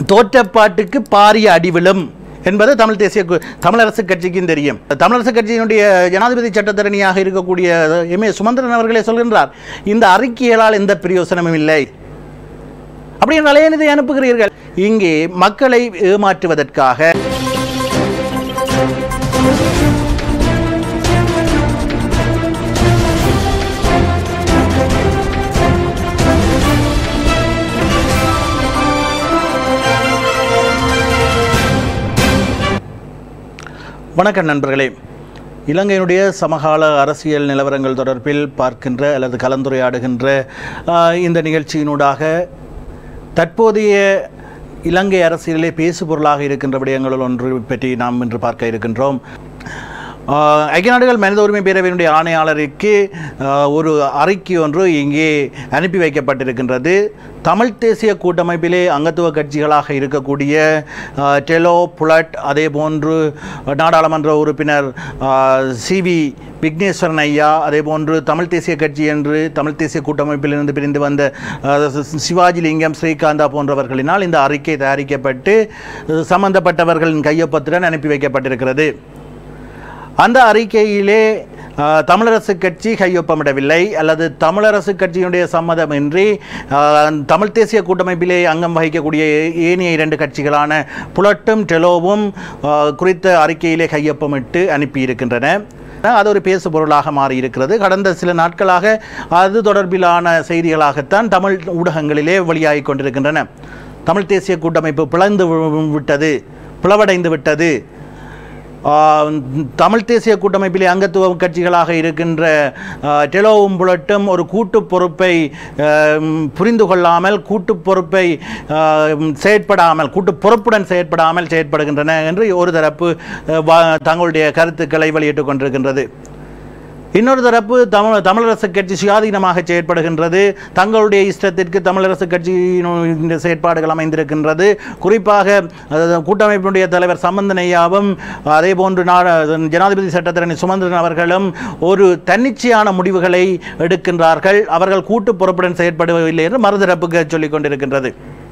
தோற்றப்பாட்டுக்கு பாரிய அடிவிழும் என்பது தமிழ் தேசிய கு- தமிழரசு கட்சிக்கும் தெரியும் தமிழரசு கட்சியினுடைய ஜனாதிபதி சட்டத்தரணியாக இருக்கக்கூடிய எம் ஏ சுமந்திரன் அவர்களே சொல்கின்றார் இந்த அறிக்கைகளால் எந்த பிரயோசனமும் இல்லை அப்படி என்றால் ஏன் இதை அனுப்புகிறீர்கள் இங்கே மக்களை ஏமாற்றுவதற்காக வணக்கம் நண்பர்களே இலங்கையினுடைய சமகால அரசியல் நிலவரங்கள் தொடர்பில் பார்க்கின்ற அல்லது கலந்துரையாடுகின்ற ஆஹ், இந்த நிகழ்ச்சியினூடாக தற்போதைய இலங்கை அரசியலிலே பேசுபொருளாக இருக்கின்ற விடயங்களுள் ஒன்று பற்றி நாம் இன்று பார்க்க இருக்கின்றோம் ஆஹ், ஐக்கிய நாடுகள் மனித உரிமை பேரவையினுடைய ஆணையாளருக்கு ஆஹ், ஒரு அறிக்கை ஒன்று இங்கே அனுப்பி வைக்கப்பட்டிருக்கின்றது தமிழ் தேசிய கூட்டமைப்பிலே அங்கத்துவ கட்சிகளாக இருக்கக்கூடிய ஆஹ், டெலோ புலட் அதே போன்று நாடாளுமன்ற உறுப்பினர் சிவி விக்னேஸ்வரன் ஐயா அதே போன்று தமிழ் தேசிய கட்சி என்று தமிழ் தேசிய கூட்டமைப்பிலிருந்து பிரிந்து வந்த ஆஹ், சி- சிவாஜி லிங்கம் ஸ்ரீகாந்தா போன்றவர்களினால் இந்த அறிக்கை தயாரிக்கப்பட்டு அஹ், சம்பந்தப்பட்டவர்களின் கையொப்பத்துடன் அனுப்பி வைக்கப்பட்டிருக்கிறது அந்த அறிக்கையிலே ஆஹ், தமிழரசு கட்சி கையொப்பமிடவில்லை அல்லது தமிழரசு கட்சியினுடைய சம்மதமின்றி ஆஹ், தமிழ் தேசிய கூட்டமைப்பிலே அங்கம் வகிக்கக்கூடிய ஏ- ஏனைய இரண்டு கட்சிகளான புலட்டும் டெலோவும் ஆஹ், குறித்த அறிக்கையிலே கையொப்பமிட்டு அனுப்பியிருக்கின்றன அது ஒரு பேசு பொருளாக மாறி இருக்கிறது கடந்த சில நாட்களாக அது தொடர்பிலான செய்திகளாகத்தான் தமிழ் ஊடகங்களிலே வெளியாகிக் கொண்டிருக்கின்றன தமிழ் தேசிய கூட்டமைப்பு பிளந்து வி- விட்டது பிளவடைந்து விட்டது ஆஹ் தமிழ் தேசிய கூட்டமைப்பிலே அங்கத்துவ கட்சிகளாக இருக்கின்ற ஆஹ், டெலோவும் புலட்டும் ஒரு கூட்டு பொறுப்பை ஆஹ், புரிந்து கொள்ளாமல் கூட்டு பொறுப்பை ஆஹ், செயற்படாமல் கூட்டு பொறுப்புடன் செயற்படாமல் செயற்படுகின்றன என்று ஒரு தரப்பு ஆஹ், வா- தங்களுடைய கருத்துக்களை வெளியிட்டுக் கொண்டிருக்கின்றது இன்னொரு தரப்பு தமிழ் தமிழரசு கட்சி சுயாதீனமாக செயற்படுகின்றது தங்களுடைய இஷ்டத்திற்கு தமிழரசு கட்சியினுடைய செயற்பாடுகள் அமைந்திருக்கின்றது குறிப்பாக அஹ், கூட்டமைப்பினுடைய தலைவர் சம்பந்தனையாவும் அதே போன்று நா- ஜனாதிபதி சட்டத்தரணி சுமந்திரன் அவர்களும் ஒரு தன்னிச்சையான முடிவுகளை எடுக்கின்றார்கள் அவர்கள் கூட்டு பொறுப்புடன் செயற்படவில்லை என்று மறுதரப்புக்கு சொல்லிக் கொண்டிருக்கின்றது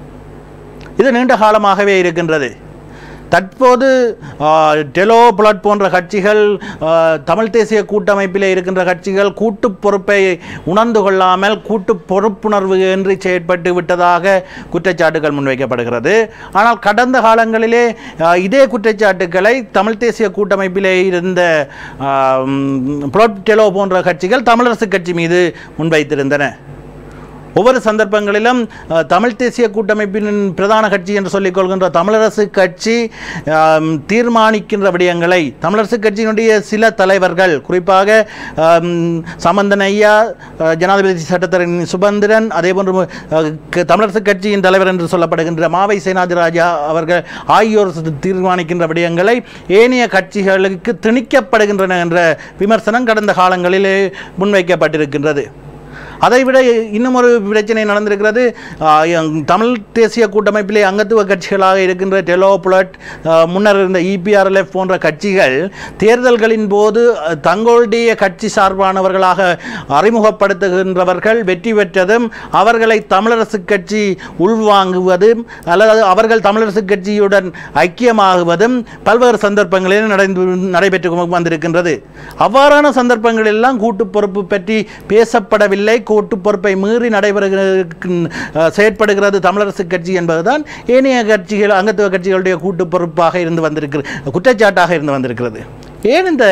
இது நீண்ட காலமாகவே இருக்கின்றது தற்போது ஆ, டெலோ புலட் போன்ற கட்சிகள் ஆ, தமிழ் தேசிய கூட்டமைப்பிலே இருக்கின்ற கட்சிகள் கூட்டு பொறுப்பை உணர்ந்து கொள்ளாமல் கூட்டு பொறுப்புணர்வு என்று செயற்பட்டு விட்டதாக குற்றச்சாட்டுகள் முன்வைக்கப்படுகிறது ஆனால் கடந்த காலங்களிலே ஆ, இதே குற்றச்சாட்டுக்களை தமிழ் தேசிய கூட்டமைப்பிலே இருந்த ஆ, ம், புலட் டெலோ போன்ற கட்சிகள் தமிழரசு கட்சி மீது முன்வைத்திருந்தன ஒவ்வொரு சந்தர்ப்பங்களிலும் அஹ், தமிழ் தேசிய கூட்டமைப்பின் பிரதான கட்சி என்று சொல்லிக் கொள்கின்ற தமிழரசு கட்சி ஆம், தீர்மானிக்கின்ற விடயங்களை தமிழரசு கட்சியினுடைய சில தலைவர்கள் குறிப்பாக ஆம், சம்பந்தன் ஐயா அஹ், ஜனாதிபதி சட்டத்தரணி சுபந்திரன் அதே போன்று அஹ், க- தமிழரசு கட்சியின் தலைவர் என்று சொல்லப்படுகின்ற மாவை சேனாதிராஜா அவர்கள் ஆகியோர் தீர்மானிக்கின்ற விடயங்களை ஏனைய கட்சிகளுக்கு திணிக்கப்படுகின்றன என்ற விமர்சனம் கடந்த காலங்களிலே முன்வைக்கப்பட்டிருக்கின்றது அதைவிட இன்னும் ஒரு பிரச்சனை நடந்திருக்கிறது ஆஹ் எங் தமிழ் தேசிய கூட்டமைப்பிலே அங்கத்துவ கட்சிகளாக இருக்கின்ற டெலோ புலட் ஆஹ் முன்னர் இருந்த இபிஆர்எல்எஃப் போன்ற கட்சிகள் தேர்தல்களின் போது அஹ், தங்களுடைய கட்சி சார்பானவர்களாக அறிமுகப்படுத்துகின்றவர்கள் வெற்றி பெற்றதும் அவர்களை தமிழரசு கட்சி உள்வாங்குவதும் அல்லது அவர்கள் தமிழரசு கட்சியுடன் ஐக்கியமாகுவதும் பல்வேறு சந்தர்ப்பங்களில் நடந்து நடைபெற்று வந்திருக்கின்றது அவ்வாறான சந்தர்ப்பங்கள் எல்லாம் கூட்டு பொறுப்பு பற்றி பேசப்படவில்லை கூட்டு பொறுப்பை மீறி நடைபெறுகிறது அஹ், செயற்படுகிறது தமிழரசு கட்சி என்பதுதான் ஏனைய கட்சிகள் அங்கத்துவ கட்சிகளுடைய கூட்டு பொறுப்பாக இருந்து வந்திருக்கிறது குற்றச்சாட்டாக இருந்து வந்திருக்கிறது ஏன் இந்த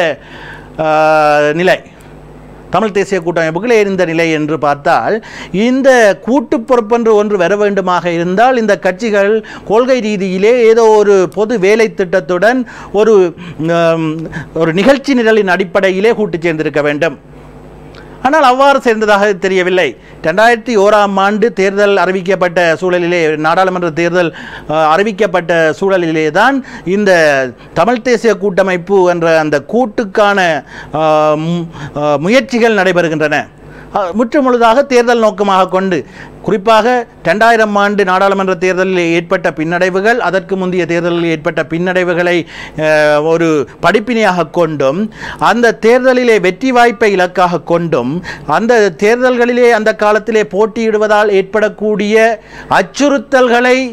அஹ், நிலை தமிழ் தேசிய கூட்டமைப்புகளே இருந்த நிலை என்று பார்த்தால் இந்த கூட்டு பொறுப்பென்று ஒன்று வர வேண்டுமாக இருந்தால் இந்த கட்சிகள் கொள்கை ரீதியிலே ஏதோ ஒரு பொது வேலை திட்டத்துடன் ஒரு ம், ஒரு நிகழ்ச்சி நிரலின் அடிப்படையிலே கூட்டு சேர்ந்திருக்க வேண்டும் ஆனால் அவ்வாறு சேர்ந்ததாக தெரியவில்லை ரெண்டாயிரத்தி ஓராம் ஆண்டு தேர்தல் அறிவிக்கப்பட்ட சூழலிலே நாடாளுமன்ற தேர்தல் அஹ், அறிவிக்கப்பட்ட சூழலிலே தான் இந்த தமிழ் தேசிய கூட்டமைப்பு என்ற அந்த கூட்டுக்கான அஹ், மு- அஹ், முயற்சிகள் நடைபெறுகின்றன அஹ், முற்றுமுழுதாக தேர்தல் நோக்கமாக கொண்டு குறிப்பாக ரெண்டாயிரம் ஆண்டு நாடாளுமன்ற தேர்தலில் ஏற்பட்ட பின்னடைவுகள் அதற்கு முந்தைய தேர்தலில் ஏற்பட்ட பின்னடைவுகளை அஹ், ஒரு படிப்பினையாக கொண்டும் அந்த தேர்தலிலே வெற்றி வாய்ப்பை இலக்காக கொண்டும் அந்த தேர்தல்களிலே அந்த காலத்திலே போட்டியிடுவதால் ஏற்படக்கூடிய அச்சுறுத்தல்களை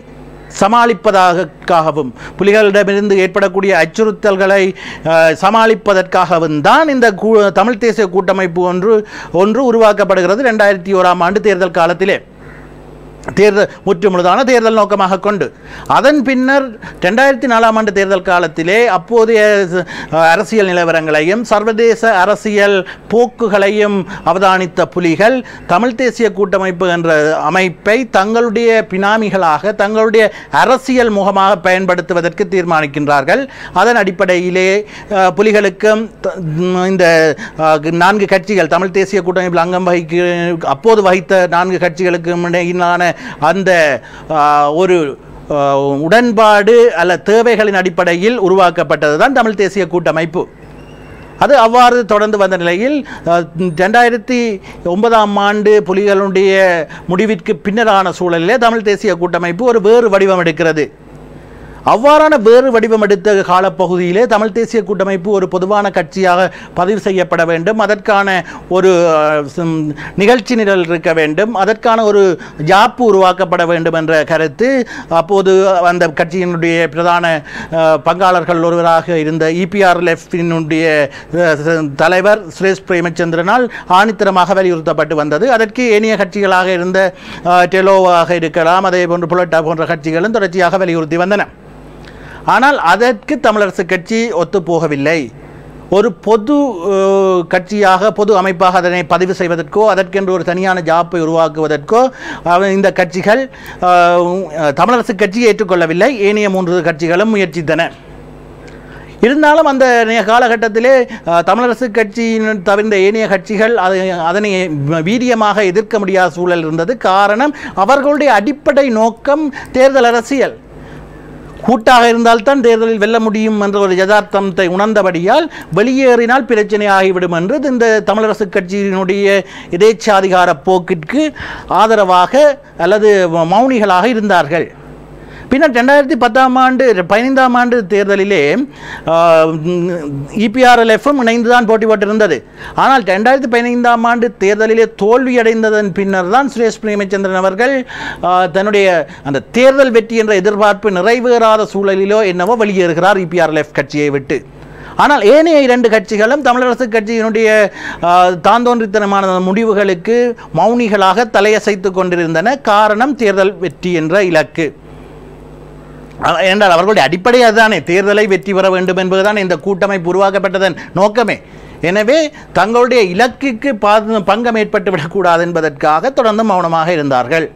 சமாளிப்பதற்காகவும் புலிகளிடமிருந்து ஏற்படக்கூடிய அச்சுறுத்தல்களை அஹ், சமாளிப்பதற்காகவும் தான் இந்த கூ- தமிழ் தேசிய கூட்டமைப்பு ஒன்று ஒன்று உருவாக்கப்படுகிறது ரெண்டாயிரத்தி ஓராம் ஆண்டு தேர்தல் காலத்திலே தேர்தல் முற்றுமுழுதான தேர்தல் நோக்கமாக கொண்டு அதன் பின்னர் ரெண்டாயிரத்தி நாலாம் ஆண்டு தேர்தல் காலத்திலே அப்போதைய அஹ், அரசியல் நிலவரங்களையும் சர்வதேச அரசியல் போக்குகளையும் அவதானித்த புலிகள் தமிழ் தேசிய கூட்டமைப்பு என்ற அமைப்பை தங்களுடைய பினாமிகளாக தங்களுடைய அரசியல் முகமாக பயன்படுத்துவதற்கு தீர்மானிக்கின்றார்கள் அதன் அடிப்படையிலே அஹ், புலிகளுக்கும் த- ம், இந்த அஹ், நான்கு கட்சிகள் தமிழ் தேசிய கூட்டமைப்பில் அங்கம் வகிக்க அப்போது வகித்த நான்கு கட்சிகளுக்கும் இடையிலான அந்த ஆஹ், ஒரு ஆஹ், உடன்பாடு அல்ல தேவைகளின் அடிப்படையில் உருவாக்கப்பட்டது தான் தமிழ் தேசிய கூட்டமைப்பு அது அவ்வாறு தொடர்ந்து வந்த நிலையில் அஹ், ரெண்டாயிரத்தி ஒன்பதாம் ஆண்டு புலிகளுடைய முடிவிற்கு பின்னரான சூழலிலே தமிழ் தேசிய கூட்டமைப்பு ஒரு வேறு வடிவம் எடுக்கிறது அவ்வாறான வேறு வடிவம் எடுத்த காலப்பகுதியிலே தமிழ் தேசிய கூட்டமைப்பு ஒரு பொதுவான கட்சியாக பதிவு செய்யப்பட வேண்டும் அதற்கான ஒரு அஹ், சிம், நிகழ்ச்சி நிரல் இருக்க வேண்டும் அதற்கான ஒரு ஜாப்பு உருவாக்கப்பட வேண்டும் என்ற கருத்து அப்போது அந்த கட்சியினுடைய பிரதான அஹ், பங்காளர்கள் ஒருவராக இருந்த இபிஆர் லெஃப்டினுடைய தலைவர் சுரேஷ் பிரேமச்சந்திரனால் ஆணித்தரமாக வலியுறுத்தப்பட்டு வந்தது அதற்கு ஏனைய கட்சிகளாக இருந்த அஹ், டெலோவாக இருக்கலாம் அதே போன்று புலட்டா போன்ற கட்சிகளும் தொடர்ச்சியாக வலியுறுத்தி வந்தன ஆனால் அதற்கு தமிழரசு கட்சி ஒத்துப்போகவில்லை ஒரு பொது அஹ், கட்சியாக பொது அமைப்பாக அதனை பதிவு செய்வதற்கோ அதற்கென்று ஒரு தனியான ஜாப்பை உருவாக்குவதற்கோ அவ- இந்த கட்சிகள் அஹ், தமிழரசு கட்சி ஏற்றுக்கொள்ளவில்லை ஏனைய மூன்று கட்சிகளும் முயற்சித்தன இருந்தாலும் அந்த நே- காலகட்டத்திலே அஹ், தமிழரசு கட்சியின் தவிர்ந்த ஏனைய கட்சிகள் அதை அதனை வீரியமாக எதிர்க்க முடியாத சூழல் இருந்தது காரணம் அவர்களுடைய அடிப்படை நோக்கம் தேர்தல் அரசியல் கூட்டாக இருந்தால்தான் தேர்தலில் வெல்ல முடியும் என்ற ஒரு யதார்த்தத்தை உணர்ந்தபடியால் வெளியேறினால் பிரச்சனை ஆகிவிடும் என்று இந்த தமிழரசு கட்சியினுடைய எதேச்சாதிகார போக்கிற்கு ஆதரவாக அல்லது மௌனிகளாக இருந்தார்கள் பின்னர் ரெண்டாயிரத்தி பத்தாம் ஆண்டு பதினைந்தாம் ஆண்டு தேர்தலிலே இபிஆர்எல்எஃப்பும் இணைந்து தான் போட்டி போட்டிருந்தது ஆனால் ரெண்டாயிரத்தி பதினைந்தாம் ஆண்டு தேர்தலிலே தோல்வியடைந்ததன் பின்னர் தான் சுரேஷ் பிரேமச்சந்திரன் அவர்கள் ஆ, தன்னுடைய அந்த தேர்தல் வெற்றி என்ற எதிர்பார்ப்பு நிறைவேறாத சூழலிலோ என்னவோ வெளியேறுகிறார் இபிஆர்எல்எஃப் கட்சியை விட்டு ஆனால் ஏனைய இரண்டு கட்சிகளும் தமிழரசு கட்சியினுடைய ஆ, தாந்தோன்றித்தனமான முடிவுகளுக்கு மௌனிகளாக தலையசைத்து கொண்டிருந்தன காரணம் தேர்தல் வெற்றி என்ற இலக்கு அ- என்றால் அவர்களுடைய அடிப்படை அதுதானே தேர்தலை வெற்றி பெற வேண்டும் என்பதுதான் இந்த கூட்டமைப்பு உருவாக்கப்பட்டதன் நோக்கமே எனவே தங்களுடைய இலக்குக்கு பா- பங்கம் ஏற்பட்டு விடக்கூடாது என்பதற்காக தொடர்ந்து மௌனமாக இருந்தார்கள்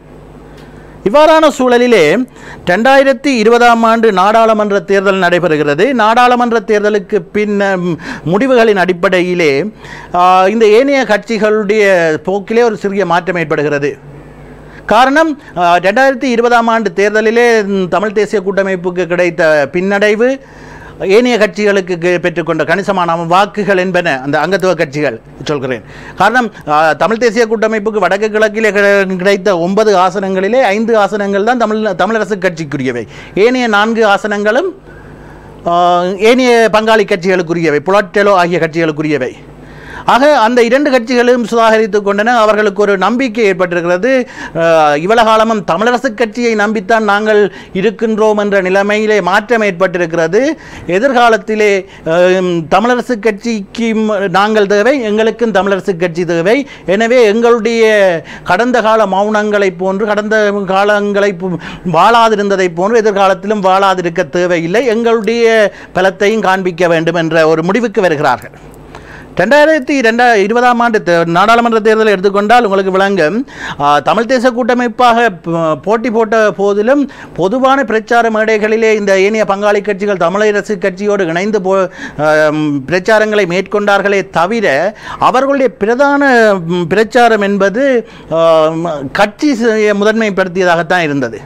இவ்வாறான சூழலிலே ரெண்டாயிரத்தி இருபதாம் ஆண்டு நாடாளுமன்ற தேர்தல் நடைபெறுகிறது நாடாளுமன்ற தேர்தலுக்கு பின் ம், முடிவுகளின் அடிப்படையிலே ஆ, இந்த ஏனைய கட்சிகளுடைய போக்கிலே ஒரு சிறிய மாற்றம் ஏற்படுகிறது காரணம் ஆ, ரெண்டாயிரத்தி இருபதாம் ஆண்டு தேர்தலிலே ம், தமிழ் தேசிய கூட்டமைப்புக்கு கிடைத்த பின்னடைவு ஏனைய கட்சிகளுக்கு கெ- பெற்றுக்கொண்ட கணிசமான வாக்குகள் என்பன அந்த அங்கத்துவ கட்சிகள் சொல்கிறேன் காரணம் ஆ, தமிழ் தேசிய கூட்டமைப்புக்கு வடக்கு கிழக்கிலே கிடை- கிடைத்த ஒன்பது ஆசனங்களிலே ஐந்து ஆசனங்கள் தான் தமிழ் தமிழரசு கட்சிக்குரியவை ஏனைய நான்கு ஆசனங்களும் ஆ, ஏனைய பங்காளி கட்சிகளுக்குரியவை புலட்டெலோ ஆகிய கட்சிகளுக்குரியவை ஆக அந்த இரண்டு கட்சிகளும் சுதாகரித்துக் கொண்டன அவர்களுக்கு ஒரு நம்பிக்கை ஏற்பட்டிருக்கிறது அஹ், இவ்வளவு காலமும் தமிழரசு கட்சியை நம்பித்தான் நாங்கள் இருக்கின்றோம் என்ற நிலைமையிலே மாற்றம் ஏற்பட்டிருக்கிறது எதிர்காலத்திலே அஹ், தமிழரசு கட்சிக்கு நாங்கள் தேவை எங்களுக்கும் தமிழரசு கட்சி தேவை எனவே எங்களுடைய கடந்த கால மௌனங்களைப் போன்று கடந்த காலங்களை பு- வாழாதிருந்ததைப் போன்று எதிர்காலத்திலும் வாழாதிருக்க தேவையில்லை எங்களுடைய பலத்தையும் காண்பிக்க வேண்டும் என்ற ஒரு முடிவுக்கு வருகிறார்கள் ரெண்டாயிரத்தி ரெண்டா இருபதாம் ஆண்டு தே- நாடாளுமன்ற தேர்தலை எடுத்துக்கொண்டால் உங்களுக்கு விளங்கும் ஆ, தமிழ் தேச கூட்டமைப்பாக ப- போட்டி போட்ட போதிலும் பொதுவான பிரச்சார மேடைகளிலே இந்த ஏனைய பங்காளி கட்சிகள் தமிழரசு கட்சியோடு இணைந்து போ ஆம், பிரச்சாரங்களை மேற்கொண்டார்களே தவிர அவர்களுடைய பிரதான ம், பிரச்சாரம் என்பது ஆம், கட்சி ச- முதன்மைப்படுத்தியதாகத்தான் இருந்தது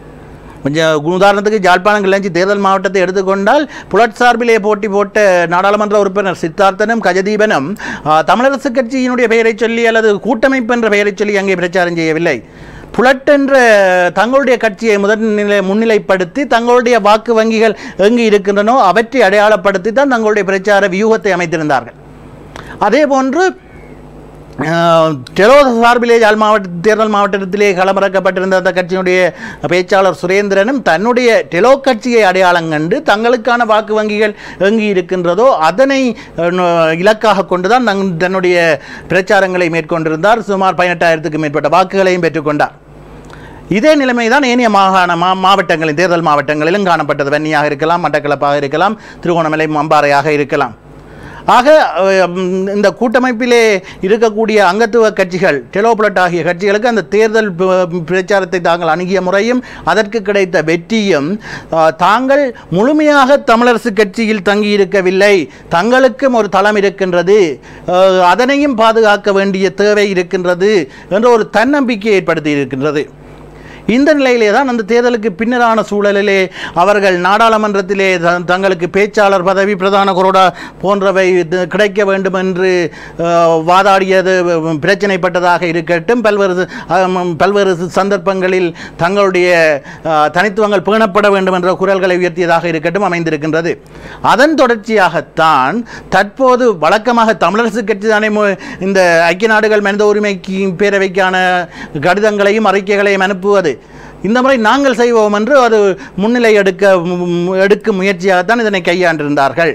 கொஞ்சம் உதாரணத்துக்கு ஜாழ்ப்பாணம் கிளஞ்சி தேர்தல் மாவட்டத்தை எடுத்துக்கொண்டால் புலட் சார்பிலே போட்டி போட்ட நாடாளுமன்ற உறுப்பினர் சித்தார்த்தனும் கஜதீபனும் ஆ, தமிழரசு கட்சியினுடைய பெயரை சொல்லி அல்லது கூட்டமைப்பு என்ற பெயரை சொல்லி அங்கே பிரச்சாரம் செய்யவில்லை புலட் என்ற தங்களுடைய கட்சியை முதன்நிலை முன்னிலைப்படுத்தி தங்களுடைய வாக்கு வங்கிகள் எங்கு இருக்கின்றனோ அவற்றை அடையாளப்படுத்தி தான் தங்களுடைய பிரச்சார வியூகத்தை அமைத்திருந்தார்கள் அதே போன்று அஹ், டெலோ சார்பிலே யாழ் மாவட்ட தேர்தல் மாவட்டத்திலே களமிறக்கப்பட்டிருந்த அந்த கட்சியினுடைய பேச்சாளர் சுரேந்திரனும் தன்னுடைய டெலோ கட்சியை அடையாளம் கண்டு தங்களுக்கான வாக்கு வங்கிகள் எங்கு இருக்கின்றதோ அதனை அஹ், ந- இலக்காக கொண்டுதான் தன் தன்னுடைய பிரச்சாரங்களை மேற்கொண்டிருந்தார் சுமார் பதினெட்டாயிரத்துக்கு மேற்பட்ட வாக்குகளையும் பெற்றுக்கொண்டார் இதே நிலைமை தான் ஏனைய மாகாண மா மாவட்டங்களில் தேர்தல் மாவட்டங்களிலும் காணப்பட்டது வன்னியாக இருக்கலாம் மட்டக்களப்பாக இருக்கலாம் திருகோணமலை மம்பாறையாக இருக்கலாம் ஆக அஹ், ம், இந்த கூட்டமைப்பிலே இருக்கக்கூடிய அங்கத்துவ கட்சிகள் டெலோபுலட் ஆகிய கட்சிகளுக்கு அந்த தேர்தல் ப- பிரச்சாரத்தை தாங்கள் அணுகிய முறையும் அதற்கு கிடைத்த வெற்றியும் அஹ், தாங்கள் முழுமையாக தமிழரசு கட்சியில் தங்கியிருக்கவில்லை தங்களுக்கும் ஒரு தளம் இருக்கின்றது அஹ், அதனையும் பாதுகாக்க வேண்டிய தேவை இருக்கின்றது என்ற ஒரு தன்னம்பிக்கை ஏற்படுத்தி இருக்கின்றது இந்த நிலையிலே தான் அந்த தேர்தலுக்கு பின்னரான சூழலிலே அவர்கள் நாடாளுமன்றத்திலே த- தங்களுக்கு பேச்சாளர் பதவி பிரதான குரோடா போன்றவை இது கிடைக்க வேண்டும் என்று அஹ், வாதாடியது உம், பிரச்சனைப்பட்டதாக இருக்கட்டும் பல்வேறு அஹ், பல்வேறு சந்தர்ப்பங்களில் தங்களுடைய அஹ், தனித்துவங்கள் பேணப்பட வேண்டும் என்ற குரல்களை உயர்த்தியதாக இருக்கட்டும் அமைந்திருக்கின்றது அதன் தொடர்ச்சியாகத்தான் தற்போது வழக்கமாக தமிழரசு கட்சி தானே மு- இந்த ஐக்கிய நாடுகள் மனித உரிமைக்கு பேரவைக்கான கடிதங்களையும் அறிக்கைகளையும் அனுப்புவது இந்த முறை நாங்கள் செய்வோம் என்று ஒரு முன்னிலை எடுக்க ம், எடுக்கும் முயற்சியாகத்தான் இதனை கையாண்டிருந்தார்கள்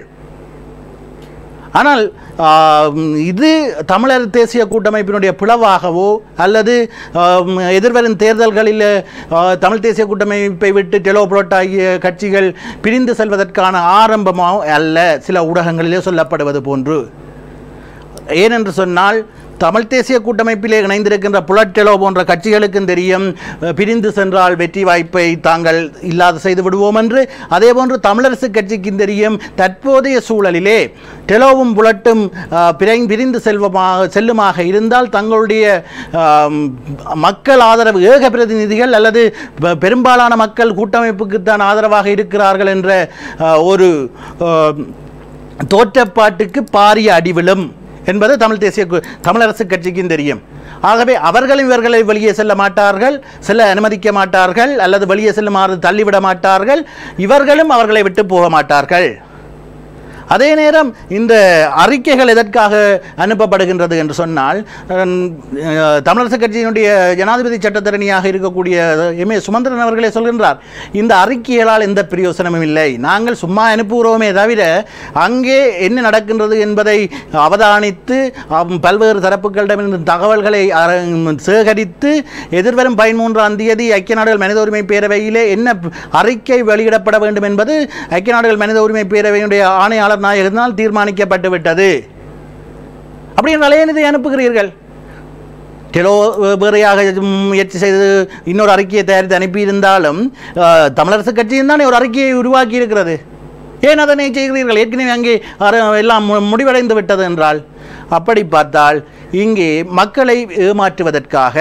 ஆனால் ஆம், இது தமிழர் தேசிய கூட்டமைப்பினுடைய பிளவாகவோ அல்லது ஆம், எதிர்வரும் தேர்தல்களில் ஆ, தமிழ் தேசிய கூட்டமைப்பை விட்டு டெலோபுரோட் ஆகிய கட்சிகள் பிரிந்து செல்வதற்கான ஆரம்பமோ அல்ல சில ஊடகங்களிலே சொல்லப்படுவது போன்று ஏனென்று சொன்னால் தமிழ் தேசிய கூட்டமைப்பிலே இணைந்திருக்கின்ற புலட்டெலோ போன்ற கட்சிகளுக்கும் தெரியும் அஹ், பிரிந்து சென்றால் வெற்றி வாய்ப்பை தாங்கள் இல்லாது செய்து விடுவோம் என்று அதேபோன்று தமிழரசு கட்சிக்கும் தெரியும் தற்போதைய சூழலிலே டெலோவும் புலட்டும் அஹ், பிரை- பிரிந்து செல்வமாக செல்லுமாக இருந்தால் தங்களுடைய ஆம், மக்கள் ஆதரவு ஏக பிரதிநிதிகள் அல்லது பெ- பெரும்பாலான மக்கள் கூட்டமைப்புக்குத்தான் ஆதரவாக இருக்கிறார்கள் என்ற அஹ், ஒரு அஹ், தோற்றப்பாட்டுக்கு பாரிய அடிவிழும் என்பது தமிழ் தேசிய கு- தமிழரசு கட்சிக்கும் தெரியும் ஆகவே அவர்களும் இவர்களை வெளியே செல்ல மாட்டார்கள் செல்ல அனுமதிக்க மாட்டார்கள் அல்லது வெளியே செல்லுமாறு தள்ளிவிட மாட்டார்கள் இவர்களும் அவர்களை விட்டு போக மாட்டார்கள் அதே நேரம் இந்த அறிக்கைகள் எதற்காக அனுப்பப்படுகின்றது என்று சொன்னால் ஹம், அஹ், தமிழரசு கட்சியினுடைய ஜனாதிபதி சட்டத்தரணியாக இருக்கக்கூடிய எம் ஏ சுமந்திரன் அவர்களே சொல்கின்றார் இந்த அறிக்கைகளால் எந்த பிரயோசனமும் இல்லை நாங்கள் சும்மா அனுப்புகிறோமே தவிர அங்கே என்ன நடக்கின்றது என்பதை அவதானித்து அம், பல்வேறு தரப்புகளிடமிருந்து தகவல்களை அர- சேகரித்து எதிர்வரும் பதிமூன்றாம் தேதி ஐக்கிய நாடுகள் மனித உரிமை பேரவையிலே என்ன அறிக்கை வெளியிடப்பட வேண்டும் என்பது ஐக்கிய நாடுகள் மனித உரிமை பேரவையினுடைய ஆணையாளர் நாயகத்தினால் தீர்மானிக்கப்பட்டு விட்டது அப்படி என்றால் ஏன் இதை அனுப்புகிறீர்கள் டெலோ வேறையாக முயற்சி செய்து இன்னொரு அறிக்கையை தயாரித்து அனுப்பியிருந்தாலும் அஹ், தமிழரசு கட்சியும் தானே ஒரு அறிக்கையை உருவாக்கி இருக்கிறது ஏன் அதனை செய்கிறீர்கள் ஏற்கனவே அங்கே அர- எல்லாம் மு- முடிவடைந்து விட்டது என்றால் அப்படி பார்த்தால் இங்கே மக்களை ஏமாற்றுவதற்காக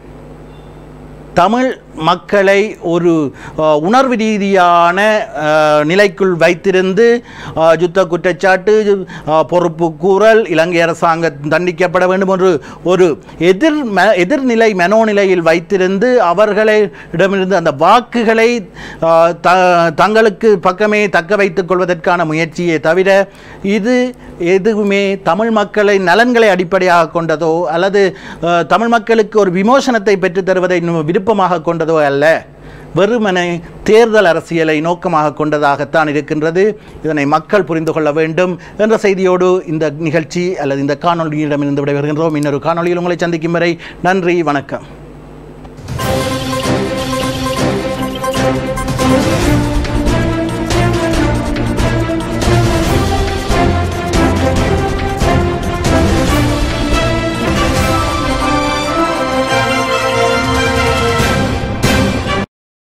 தமிழ் மக்களை ஒரு அஹ், உணர்வு ரீதியான அஹ், நிலைக்குள் வைத்திருந்து அஹ், யுத்த குற்றச்சாட்டு அஹ், பொறுப்பு கூறல் இலங்கை அரசாங்கம் தண்டிக்கப்பட வேண்டும் என்று ஒரு எதிர் ம எதிர்நிலை மனோநிலையில் வைத்திருந்து அவர்களை இடமிருந்து அந்த வாக்குகளை அஹ், த தங்களுக்கு பக்கமே தக்க வைத்துக் கொள்வதற்கான முயற்சியே தவிர இது எதுவுமே தமிழ் மக்களை நலன்களை அடிப்படையாக கொண்டதோ அல்லது அஹ், தமிழ் மக்களுக்கு ஒரு விமோசனத்தை பெற்றுத் தருவதை இன்னும் விருப்பமாக கொண்டதோ அல்ல வெறுமனே தேர்தல் அரசியலை நோக்கமாக கொண்டதாகத்தான் இருக்கின்றது இதனை மக்கள் புரிந்து கொள்ள வேண்டும் என்ற செய்தியோடு இந்த நிகழ்ச்சி அல்லது இந்த காணொலியிடமிருந்து விடைபெறுகின்றோம் இன்னொரு காணொலியில் உங்களை சந்திக்கும் வரை நன்றி வணக்கம்